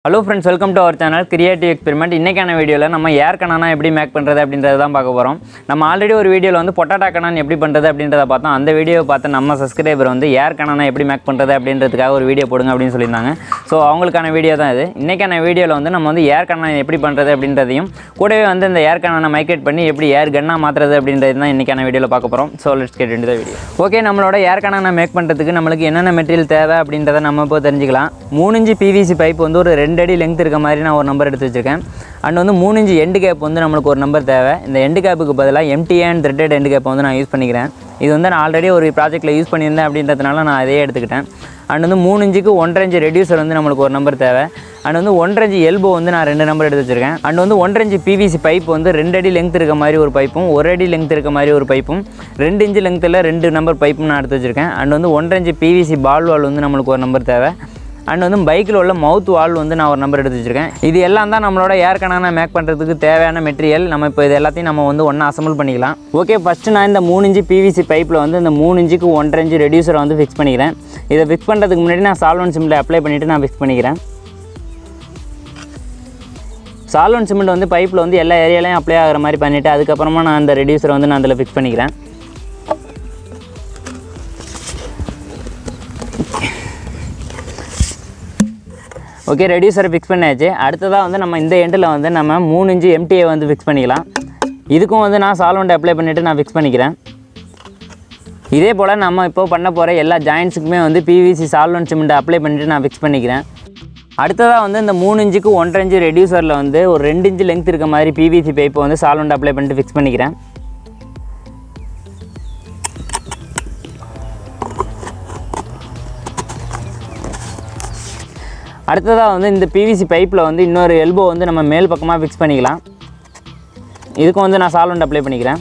hello friends welcome to our channel creative experiment இன்றைக்கான வீடியோவில் நம்ம ஏர் கனானா எப்படி மேக் பண்ணுறது அப்படின்றத தான் பார்க்க போகிறோம் நம்ம ஆல்ரெடி ஒரு வீடியோவில் வந்து பொட்டாட்டா கனான் எப்படி பண்ணுறது அப்படின்றத பார்த்தோம் அந்த வீடியோவை பார்த்து நம்ம சப்ஸ்கிரைபர் வந்து ஏர் கனானா எப்படி மேக் பண்ணுறது அப்படின்றதுக்காக ஒரு வீடியோ போடுங்க அப்படின்னு சொல்லியிருந்தாங்க ஸோ அவங்களுக்கான வீடியோ தான் இது இன்றைக்கான வீடியோவில் வந்து நம்ம வந்து ஏர் கனானா எப்படி பண்ணுறது அப்படின்றதையும் கூடவே வந்து இந்த ஏர் கனானை மைக்ரேட் பண்ணி எப்படி ஏர் கன்னா மாற்றுறது அப்படின்றது தான் இன்றைக்கான வீடியோவில் பார்க்க போகிறோம் ஸோ லெட்ஸ் கெட் இந்த வீடியோ ஓகே நம்மளோட ஏர் கனானா மேக் பண்ணுறதுக்கு நம்மளுக்கு என்னென்ன மெட்டீரியல் தேவை அப்படின்றத நம்ம இப்போ தெரிஞ்சுக்கலாம் மூணு இன்ச்சு பிவிசி பைப் வந்து ஒரு ரெண்டு அடி லெங்த் இருக்க மாதிரி நான் ஒரு நம்பர் எடுத்து வச்சிருக்கேன் அண்ட் வந்து மூணு இன்ச்சு எண்டு கேப் வந்து நம்மளுக்கு ஒரு நம்பர் தேவை இந்த எண்டு கேப்புக்கு பதிலாக empty and threaded end cap வந்து நான் யூஸ் பண்ணிக்கிறேன் இது வந்து நான் ஆல்ரெடி ஒரு ப்ராஜெக்ட்டில் யூஸ் பண்ணியிருந்தேன் அப்படின்றதுனால நான் அதே எடுத்துக்கிட்டேன் அண்ட் வந்து மூணு இன்ச்சுக்கு ஒன்றரை இன்ச்சு ரெடியூசர் வந்து நம்மளுக்கு ஒரு நம்பர் தேவை அண்ட் வந்து ஒன்றரை இன்ச்சு எல்போ வந்து நான் ரெண்டு நம்பர் எடுத்து வச்சிருக்கேன் அண்ட் வந்து ஒன்றரை இன்ச்சு பிவிசி பைப் வந்து ரெண்டு அடி லெங்த் இருக்க மாதிரி ஒரு பைப்பும் ஒரு அடி லெங்த் இருக்க மாதிரி ஒரு பைப்பும் ரெண்டு இன்ச்சு லெங்த்தில் ரெண்டு நம்பர் பைப்பும் நான் எடுத்து வச்சிருக்கேன் அண்ட் வந்து ஒன்றரை இன்ச்சு பிவிசி பால் வால் வந்து நம்மளுக்கு ஒரு நம்பர் தேவை அண்ட் வந்து பைக்கில் உள்ள மவுத் வால் வந்து நான் ஒரு நம்பர் எடுத்து வச்சிருக்கேன் இது எல்லாம் தான் நம்மளோட ஏர் கனானா மேக் பண்ணுறதுக்கு தேவையான மெட்டீரியல் நம்ம இப்போ இது எல்லாத்தையும் நம்ம வந்து ஒன்றா அசம்பிள் பண்ணிக்கலாம் ஓகே ஃபஸ்ட்டு நான் இந்த மூணு இன்ச்சு பிவிசி பைப்பில் வந்து இந்த மூணு இன்ச்சுக்கு ஒன்றரை இன்ச்சு ரெடியூசரை வந்து ஃபிக்ஸ் பண்ணிக்கிறேன் இதை ஃபிக்ஸ் பண்ணுறதுக்கு முன்னாடி நான் சால்வன் சிமெண்ட்டில் அப்ளை பண்ணிவிட்டு நான் ஃபிக்ஸ் பண்ணிக்கிறேன் சால்வன் சிமெண்ட் வந்து பைப்பில் வந்து எல்லா ஏரியாலையும் அப்ளை ஆகிற மாதிரி பண்ணிவிட்டு அதுக்கப்புறமா நான் அந்த ரெடியூசரை வந்து நான் அதில் ஃபிக்ஸ் பண்ணிக்கிறேன் ஓகே ரெடியூசரை ஃபிக்ஸ் பண்ணியாச்சு அடுத்ததாக வந்து நம்ம இந்த எண்டில் வந்து நம்ம மூணு இன்ச்சு எம்டிஏ வந்து ஃபிக்ஸ் பண்ணிக்கலாம் இதுக்கும் வந்து நான் சால்வெண்ட் அப்ளை பண்ணிவிட்டு நான் ஃபிக்ஸ் பண்ணிக்கிறேன் இதே போல் நம்ம இப்போ பண்ண போகிற எல்லா ஜாயின்ஸுக்குமே வந்து பிவிசி சால்வன் சிமெண்ட் அப்ளை பண்ணிவிட்டு நான் ஃபிக்ஸ் பண்ணிக்கிறேன் அடுத்ததாக வந்து இந்த மூணு இன்ச்சுக்கு ஒன்றரை இன்ச்சு ரெடியூசரில் வந்து ஒரு ரெண்டு இன்ச்சு லெங்த் இருக்க மாதிரி பிவிசி பைப்பை வந்து சால்வெண்ட் அப்ளை பண்ணிட்டு ஃபிக்ஸ் பண்ணிக்கிறேன் அடுத்ததாக வந்து இந்த பிவிசி பைப்பில் வந்து இன்னொரு எல்போ வந்து நம்ம மேல் பக்கமாக ஃபிக்ஸ் பண்ணிக்கலாம் இதுக்கும் வந்து நான் சால்வெண்ட் அப்ளை பண்ணிக்கிறேன்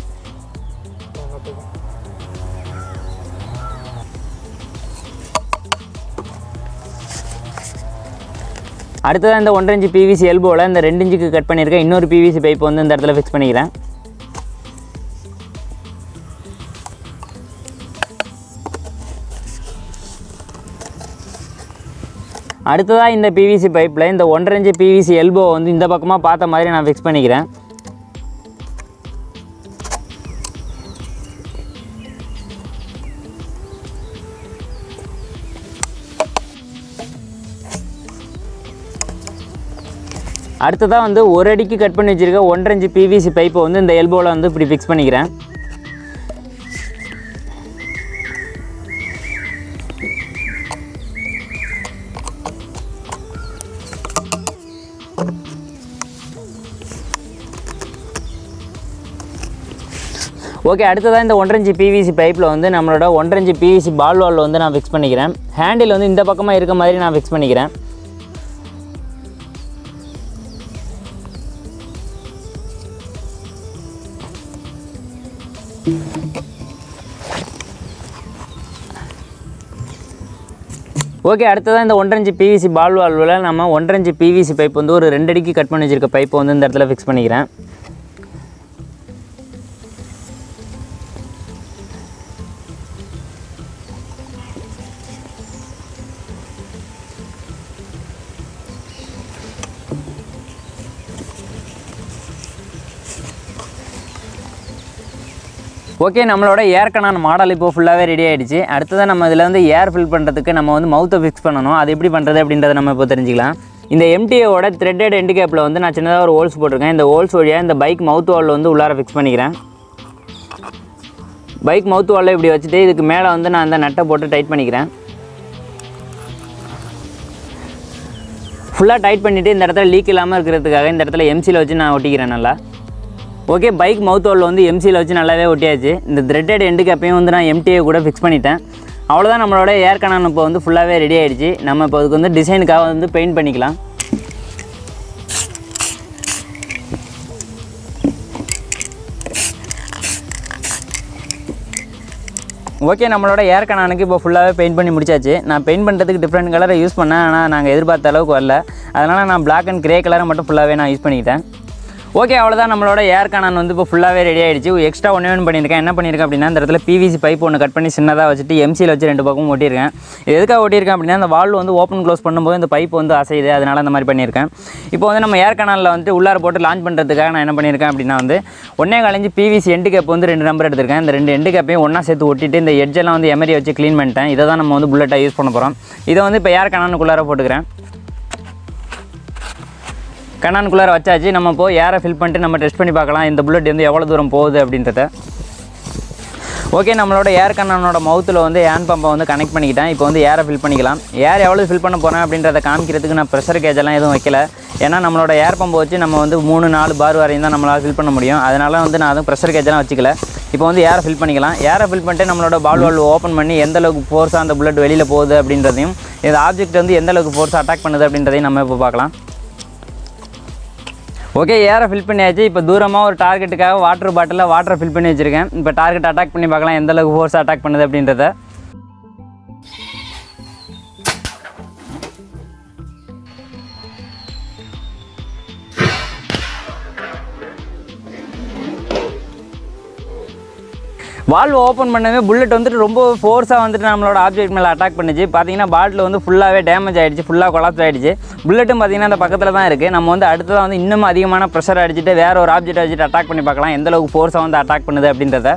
அடுத்ததாக இந்த ஒன்றரை இன்ச்சு பிவிசி எல்போவில் இந்த ரெண்டு இன்ச்சுக்கு கட் பண்ணியிருக்கேன் இன்னொரு பிவிசி பைப் வந்து இந்த இடத்துல ஃபிக்ஸ் பண்ணிக்கிறேன் அடுத்ததாக இந்த பிவிசி பைப்பில் இந்த ஒன்றரை இன்ச்சு பிவிசி எல்போ வந்து இந்த பக்கமாக பார்த்த மாதிரி நான் ஃபிக்ஸ் பண்ணிக்கிறேன் அடுத்ததாக வந்து ஒரு அடிக்கு கட் பண்ணி வச்சுருக்க ஒன்றரை இன்ச்சு பிவிசி பைப்பை வந்து இந்த எல்போவில் வந்து இப்படி ஃபிக்ஸ் பண்ணிக்கிறேன் ஓகே அடுத்ததாக இந்த ஒன்றரை இன்ச்சு பிவிசி பைப்பில் வந்து நம்மளோட ஒன்றரை இன்ச்சு பிவிசி பால் வால் வந்து நான் ஃபிக்ஸ் பண்ணிக்கிறேன் ஹேண்டில் வந்து இந்த பக்கமாக இருக்க மாதிரி நான் ஃபிக்ஸ் பண்ணிக்கிறேன் ஓகே அடுத்ததாக இந்த ஒன்றரை இன்ச்சு பிவிசி பால் வால்வில் நம்ம ஒன்றரை இன்ச்சு பிவிசி பைப் வந்து ஒரு ரெண்டு அடிக்கு கட் பண்ணி வச்சிருக்க பைப்பை வந்து இந்த இடத்துல ஃபிக்ஸ் பண்ணிக்கிறேன் ஓகே நம்மளோட ஏர் கனான் மாடல் இப்போ ஃபுல்லாகவே ரெடி ஆகிடுச்சு அடுத்ததாக நம்ம இதில் வந்து ஏர் ஃபில் பண்ணுறதுக்கு நம்ம வந்து மவுத்தை ஃபிக்ஸ் பண்ணணும் அது எப்படி பண்ணுறது அப்படின்றத நம்ம இப்போ தெரிஞ்சுக்கலாம் இந்த எம்டிஏவோட த்ரெட்டட் எண்டு கேப்பில் வந்து நான் சின்னதாக ஒரு ஹோல்ஸ் போட்டிருக்கேன் இந்த ஹோல்ஸ் வழியாக இந்த பைக் மவுத் வால் வந்து உள்ளார ஃபிக்ஸ் பண்ணிக்கிறேன் பைக் மவுத் வாலில் இப்படி வச்சுட்டு இதுக்கு மேலே வந்து நான் இந்த நட்டை போட்டு டைட் பண்ணிக்கிறேன் ஃபுல்லாக டைட் பண்ணிவிட்டு இந்த இடத்துல லீக் இல்லாமல் இருக்கிறதுக்காக இந்த இடத்துல எம்சியில் வச்சு நான் ஒட்டிக்கிறேன் நல்லா ஓகே பைக் மவுத் ஹோலில் வந்து எம்சியில் வச்சு நல்லாவே ஒட்டியாச்சு இந்த த்ரெட்டட் எண்டு கேப்பையும் வந்து நான் எம்டிஏ கூட ஃபிக்ஸ் பண்ணிட்டேன் அவ்வளோதான் நம்மளோட ஏர் கனான் இப்போ வந்து ஃபுல்லாகவே ரெடி ஆகிடுச்சு நம்ம இப்போ அதுக்கு வந்து டிசைனுக்காக வந்து பெயிண்ட் பண்ணிக்கலாம் ஓகே நம்மளோட ஏர் கனானுக்கு இப்போ ஃபுல்லாகவே பெயிண்ட் பண்ணி முடிச்சாச்சு நான் பெயிண்ட் பண்ணுறதுக்கு டிஃப்ரெண்ட் கலரை யூஸ் பண்ணேன் ஆனால் நாங்கள் எதிர்பார்த்த அளவுக்கு வரல அதனால் நான் Black அண்ட் கிரே கலரை மட்டும் ஃபுல்லாகவே நான் யூஸ் பண்ணிக்கிட்டேன் ஓகே அவ்வளோதான் நம்மளோட ஏர் கனான் வந்து இப்போ ஃபுல்லாகவே ரெடி ஆயிடுச்சு எக்ஸ்ட்ரா ஒன்று ஒன்று பண்ணியிருக்கேன் என்ன பண்ணியிருக்கேன் அப்படின்னா இந்த இடத்துல பிவிசி பைப் ஒன்று கட் பண்ணி சின்னதாக வச்சுட்டு எம்சியில் வச்சு ரெண்டு பக்கமும் ஒட்டியிருக்கேன் இது எதுக்காக ஒட்டியிருக்கேன் அப்படின்னா அந்த வால் வந்து ஓப்பன் க்ளோஸ் பண்ணும்போது இந்த பைப் வந்து அசையுது அதனால அந்த மாதிரி பண்ணியிருக்கேன் இப்போ வந்து நம்ம ஏர் கனாலில் வந்துட்டு உள்ளார போட்டு லான்ச் பண்ணுறதுக்காக நான் என்ன பண்ணியிருக்கேன் அப்படின்னா வந்து ஒன்றே காலஞ்சு பிவிசி எண்டு கேப் வந்து ரெண்டு நம்பர் எடுத்திருக்கேன் இந்த ரெண்டு எண்டு கேப்பையும் ஒன்றா சேர்த்து ஒட்டிட்டு இந்த எட்ஜெல்லாம் வந்து எமரி வச்சு க்ளீன் பண்ணிட்டேன் இதை தான் நம்ம வந்து புல்லட்டாக யூஸ் பண்ண போகிறோம் இதை வந்து இப்போ ஏர் கனானுக்குள்ளார போட்டுக்கிறேன் கண்ணானுக்குள்ளார வச்சாச்சு நம்ம போய் ஏரை ஃபில் பண்ணிட்டு நம்ம டெஸ்ட் பண்ணி பார்க்கலாம் இந்த புல்லட் வந்து எவ்வளோ தூரம் போகுது அப்படின்றத ஓகே நம்மளோட ஏர் கண்ணனோட மவுத்தில் வந்து ஏன் பம்பை வந்து கனெக்ட் பண்ணிக்கிட்டேன் இப்போ வந்து ஏரை ஃபில் பண்ணிக்கலாம் ஏர் எவ்வளோ ஃபில் பண்ண போகிறேன் அப்படின்றத காமிக்கிறதுக்கு நான் ப்ரெஷர் கேஜெல்லாம் எதுவும் வைக்கல ஏன்னா நம்மளோட ஏர் பம்பை வச்சு நம்ம வந்து மூணு நாலு பார் வரையும் தான் நம்மளால் ஃபில் பண்ண முடியும் அதனால் வந்து நான் அதுவும் ப்ரெஷர் கேஜெல்லாம் வச்சுக்கல இப்போ வந்து ஏரை ஃபில் பண்ணிக்கலாம் ஏரை ஃபில் பண்ணிட்டு நம்மளோட பால் வால்வ் ஓப்பன் பண்ணி எந்த அளவுக்கு ஃபோர்ஸாக அந்த புல்லட் வெளியில் போகுது அப்படின்றதையும் இந்த ஆப்ஜெக்ட் வந்து எந்த அளவுக்கு ஃபோர்ஸாக அட்டாக் பண்ணுது அப்படின்றதையும் நம்ம இப்போ பார்க்கலாம் ஓகே ஏரை ஃபில் பண்ணியாச்சு இப்போ தூரமாக ஒரு டார்கெட்டுக்காக வாட்டர் பாட்டிலில் வாட்டரை ஃபில் பண்ணி வச்சுருக்கேன் இப்போ டார்கெட் அட்டாக் பண்ணி பார்க்கலாம் எந்த அளவுக்கு ஃபோர்ஸ் அட்டாக் பண்ணுது அப்படின்றத வால்வ் ஓப்பன் பண்ணவே புல்லட் வந்துட்டு ரொம்ப ஃபோர்ஸாக வந்துட்டு நம்மளோட ஆப்ஜெக்ட் மேலே அட்டாக் பண்ணுச்சு பார்த்தீங்கன்னா பாட்டில் வந்து ஃபுல்லாகவே டேமேஜ் ஆகிடுச்சு ஃபுல்லாக கொலாப்ஸ் ஆகிடுச்சு புல்லட்டும் பார்த்தீங்கன்னா அந்த பக்கத்தில் தான் இருக்குது நம்ம வந்து அடுத்ததாக வந்து இன்னும் அதிகமான ப்ரெஷர் அடிச்சுட்டு வேற ஒரு ஆப்ஜெக்ட் வச்சுட்டு அட்டாக் பண்ணி பார்க்கலாம் எந்த அளவுக்கு ஃபோர்ஸாக வந்து அட்டாக் பண்ணுது அப்படின்றத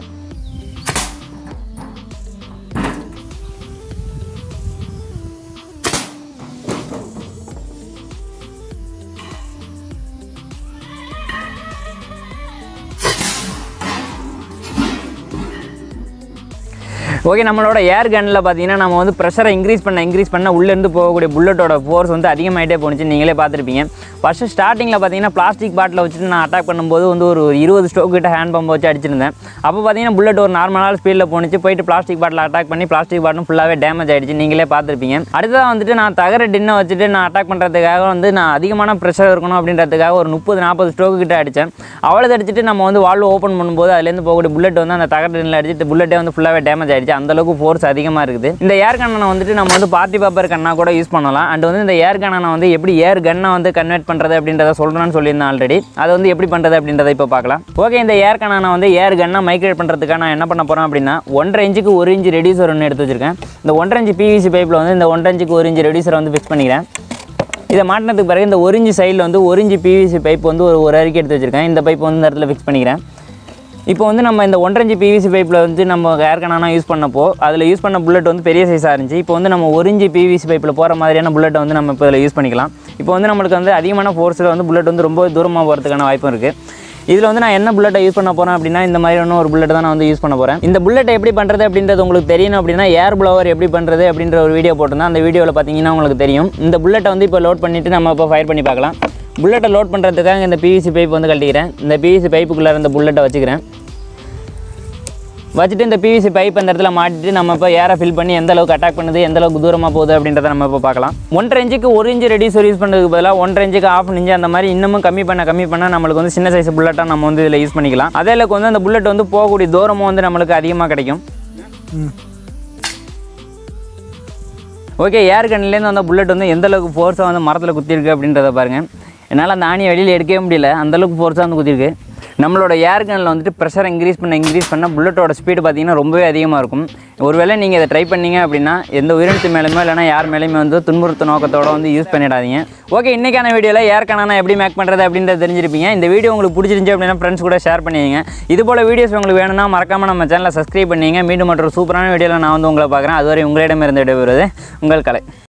ஓகே நம்மளோட ஏர் கன்னில் பார்த்தீங்கன்னா நம்ம வந்து ப்ரெஷரை இன்க்ரீஸ் பண்ண இன்க்ரீஸ் பண்ண உள்ளேருந்து போகக்கூடிய புல்லட்டோட ஃபோர்ஸ் வந்து அதிகமாகிட்டே போணுச்சு நீங்களே பார்த்துருப்பீங்க ஃபஸ்ட்டு ஸ்டார்டிங்கில் பார்த்தீங்கன்னா பிளாஸ்டிக் பாட்டில் வச்சுட்டு நான் அட்டாக் பண்ணும்போது வந்து ஒரு இருபது ஸ்டோக் கிட்ட ஹேண்ட் பம்ப் வச்சு அடிச்சிருந்தேன் அப்போ பார்த்தீங்கன்னா புல்லட் ஒரு நார்மலான ஸ்பீடில் போணுச்சு போயிட்டு பிளாஸ்டிக் பாட்டில் அட்டாக் பண்ணி பிளாஸ்டிக் பாட்டிலும் ஃபுல்லாகவே டேமேஜ் ஆகிடுச்சு நீங்களே பார்த்துருப்பீங்க அடுத்ததாக வந்துட்டு நான் தகர டின்னை வச்சுட்டு நான் அட்டாக் பண்ணுறதுக்காக வந்து நான் அதிகமான ப்ரெஷர் இருக்கணும் அப்படின்றதுக்காக ஒரு முப்பது நாற்பது ஸ்டோக்கு கிட்ட அடித்தேன் அவ்வளோ அடிச்சுட்டு நம்ம வந்து வால்வ் ஓப்பன் பண்ணும்போது அதுலேருந்து போகக்கூடிய புல்லட் வந்து அந்த தகர டின்னில் அடிச்சுட்டு புல்லட்டே வந்து ஃபுல்லாகவே டேமேஜ் ஆயிடுச்சு அந்த அளவுக்கு ஃபோர்ஸ் அதிகமாக இருக்குது இந்த ஏர் கண்ணனை வந்துட்டு நம்ம வந்து பார்ட்டி பேப்பர் கண்ணா கூட யூஸ் பண்ணலாம் அண்ட் வந்து இந்த ஏர் கண்ணனை வந்து எப்படி ஏர் கன்னை வந்து கன்வெர்ட் பண்ணுறது அப்படின்றத சொல்கிறேன்னு சொல்லியிருந்தேன் ஆல்ரெடி அதை வந்து எப்படி பண்ணுறது அப்படின்றத இப்போ பார்க்கலாம் ஓகே இந்த ஏர் கண்ணனை வந்து ஏர் கன்னை மைக்ரேட் பண்ணுறதுக்காக நான் என்ன பண்ண போகிறேன் அப்படின்னா ஒன்றரை இன்ச்சுக்கு ஒரு இன்ச்சு ரெடியூசர் ஒன்று எடுத்து வச்சிருக்கேன் இந்த ஒன்றரை இன்ச்சு பிவிசி பைப்பில் வந்து இந்த ஒன்றரை இன்ச்சுக்கு ஒரு இன்ச்சு ரெடியூசரை வந்து ஃபிக்ஸ் பண்ணிக்கிறேன் இதை மாட்டினதுக்கு பிறகு இந்த ஒரு இன்ச்சு சைடில் வந்து ஒரு இன்ச்சு பிவிசி பைப் வந்து ஒரு ஒரு அரிக்கை எடுத்து வச்சிருக்கேன் இந்த பைப் வந்து இந்த இடத்துல ஃபிக்ஸ் பண்ணிக்கிறேன் இப்போ வந்து நம்ம இந்த ஒன்றரை பிவிசி பைப்பில் வந்து நம்ம ஏர் கனானா யூஸ் பண்ணப்போ அதில் யூஸ் பண்ண புல்லட் வந்து பெரிய சைஸாக இருந்துச்சு இப்போ வந்து நம்ம ஒரு இன்ச்சு பிவிசி பைப்பில் போகிற மாதிரியான புல்லட்டை வந்து நம்ம இப்போ இதில் யூஸ் பண்ணிக்கலாம் இப்போ வந்து நம்மளுக்கு வந்து அதிகமான ஃபோர்ஸில் வந்து புல்லட் வந்து ரொம்ப தூரமாக போகிறதுக்கான வாய்ப்பும் இருக்குது இதில் வந்து நான் என்ன புல்லட்டை யூஸ் பண்ண போகிறேன் அப்படின்னா இந்த மாதிரியான ஒரு புல்லட் தான் நான் வந்து யூஸ் பண்ண போகிறேன் இந்த புல்லட்டை எப்படி பண்ணுறது அப்படின்றது உங்களுக்கு தெரியணும் அப்படின்னா ஏர் ப்ளவர் எப்படி பண்ணுறது அப்படின்ற ஒரு வீடியோ போட்டிருந்தேன் அந்த வீடியோவில் பார்த்தீங்கன்னா உங்களுக்கு தெரியும் இந்த புல்லட்டை வந்து இப்போ லோட் பண்ணிவிட்டு நம்ம இப்போ ஃபயர் பண்ணி பார்க்கலாம் புல்லட்டை லோட் பண்ணுறதுக்காக இந்த பிவிசி பைப் வந்து கழட்டிக்கிறேன் இந்த பிவிசி பைப்புக்குள்ளே இந்த புல்லட்டை வச்சுக்கிறேன் வச்சுட்டு இந்த பிவிசி பைப் அந்த இடத்துல மாட்டிட்டு நம்ம இப்போ ஏரை ஃபில் பண்ணி எந்த அளவுக்கு அட்டாக் பண்ணுது எந்த அளவுக்கு தூரமாக போகுது அப்படின்றத நம்ம இப்போ பார்க்கலாம் ஒன்றரை இன்ச்சுக்கு ஒரு இன்ச்சு ரெடியூசர் யூஸ் பண்ணுறதுக்கு பதிலாக ஒன்றரை இன்ச்சுக்கு ஆஃப் இன்ச்சு அந்த மாதிரி இன்னமும் கம்மி பண்ண கம்மி பண்ண நம்மளுக்கு வந்து சின்ன சைஸ் புல்லட்டாக நம்ம வந்து இதில் யூஸ் பண்ணிக்கலாம் அதே அளவுக்கு வந்து அந்த புல்லட் வந்து போகக்கூடிய தூரமும் வந்து நம்மளுக்கு அதிகமாக கிடைக்கும் ஓகே ஏர் கன்லேருந்து அந்த புல்லட் வந்து எந்த அளவுக்கு ஃபோர்ஸாக வந்து மரத்தில் குத்திருக்கு அப்படின்றத பாருங்கள் என்னால் அந்த ஆணியை வெளியில் எடுக்கவே முடியல அந்த அளவுக்கு ஃபோர்ஸாக வந்து குத்திருக்கு நம்மளோட ஏர் கன்னில் வந்துட்டு ப்ரெஷர் இன்க்ரீஸ் பண்ண இன்க்ரீஸ் பண்ண புல்லட்டோட ஸ்பீடு பார்த்தீங்கன்னா ரொம்பவே அதிகமாக இருக்கும் ஒருவேளை நீங்கள் இதை ட்ரை பண்ணீங்க அப்படின்னா எந்த உயிரினத்து மேலேயுமே இல்லைனா யார் மேலேயுமே வந்து துன்புறுத்த நோக்கத்தோட வந்து யூஸ் பண்ணிடாதீங்க ஓகே இன்றைக்கான வீடியோவில் ஏர் கனானா எப்படி மேக் பண்ணுறது அப்படின்றத தெரிஞ்சிருப்பீங்க இந்த வீடியோ உங்களுக்கு பிடிச்சிருந்துச்சு அப்படின்னா ஃப்ரெண்ட்ஸ் கூட ஷேர் பண்ணிங்க இது போல் வீடியோஸ் உங்களுக்கு வேணும்னா மறக்காமல் நம்ம சேனலை சப்ஸ்கிரைப் பண்ணிங்க மீண்டும் மற்றொரு சூப்பரான வீடியோவில் நான் வந்து உங்களை பார்க்குறேன் அதுவரை உங்களிடமிருந்து விடைபெறுவது உங்கள் கலை